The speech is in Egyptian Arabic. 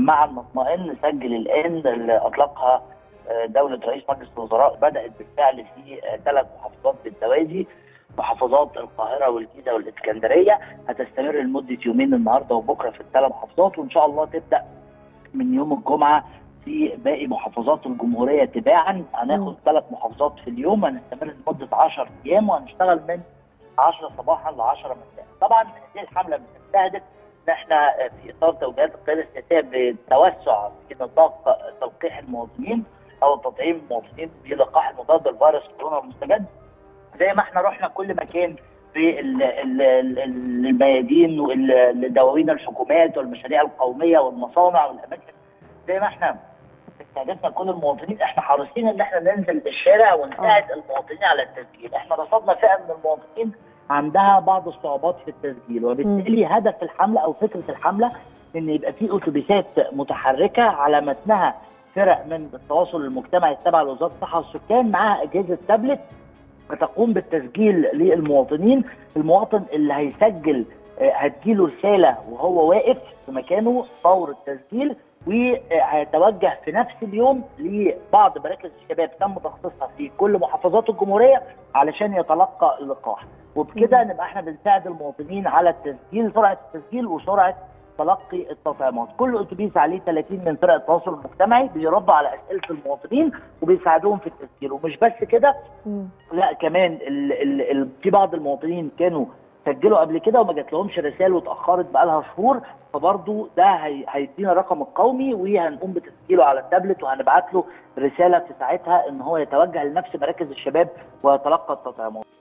مع المطمئن سجل الان اللي اطلقها دوله رئيس مجلس الوزراء بدات بالفعل في ثلاث محافظات بالتوازي محافظات القاهره والجيزه والاسكندريه هتستمر لمده يومين النهارده وبكره في الثلاث محافظات وان شاء الله تبدا من يوم الجمعه في باقي محافظات الجمهوريه تباعا هناخد ثلاث محافظات في اليوم هنستمر لمده 10 ايام وهنشتغل من 10 صباحا ل 10 مساء. طبعا هذه الحمله بتستهدف ان احنا في اطار توجيهات القياده السياسيه بالتوسع في نطاق تلقيح المواطنين او تطعيم المواطنين بلقاح المضاد لفيروس كورونا المستجد زي ما احنا رحنا كل مكان في الميادين والدواوين الحكومات والمشاريع القوميه والمصانع والاماكن زي ما احنا استهدفنا كل المواطنين احنا حريصين ان احنا ننزل الشارع ونساعد المواطنين على التسجيل احنا رصدنا فئه من المواطنين عندها بعض الصعوبات في التسجيل وبالتالي هدف الحمله او فكره الحمله ان يبقى في اتوبيسات متحركه على متنها فرق من التواصل المجتمعي التابعه لوزاره الصحه والسكان معاها اجهزه تابلت تقوم بالتسجيل للمواطنين المواطن اللي هيسجل هتجيله رساله وهو واقف في مكانه فور التسجيل وهيتوجه في نفس اليوم لبعض مراكز الشباب تم تخصيصها في كل محافظات الجمهوريه علشان يتلقى اللقاح وبكده نبقى احنا بنساعد المواطنين على التسجيل سرعه التسجيل وسرعه تلقي التطعيمات كل اتوبيس عليه 30 من فرق التواصل المجتمعي بيردوا على اسئله المواطنين وبيساعدوهم في التسجيل ومش بس كده لا كمان ال ال ال في بعض المواطنين كانوا سجلوا قبل كده وما جات لهمش رسائل واتاخرت بقى لها شهور فبرضه ده هيدينا الرقم القومي وهنقوم بتسجيله على التابلت وهنبعت له رساله في ساعتها ان هو يتوجه لنفس مراكز الشباب ويتلقى التطعيمات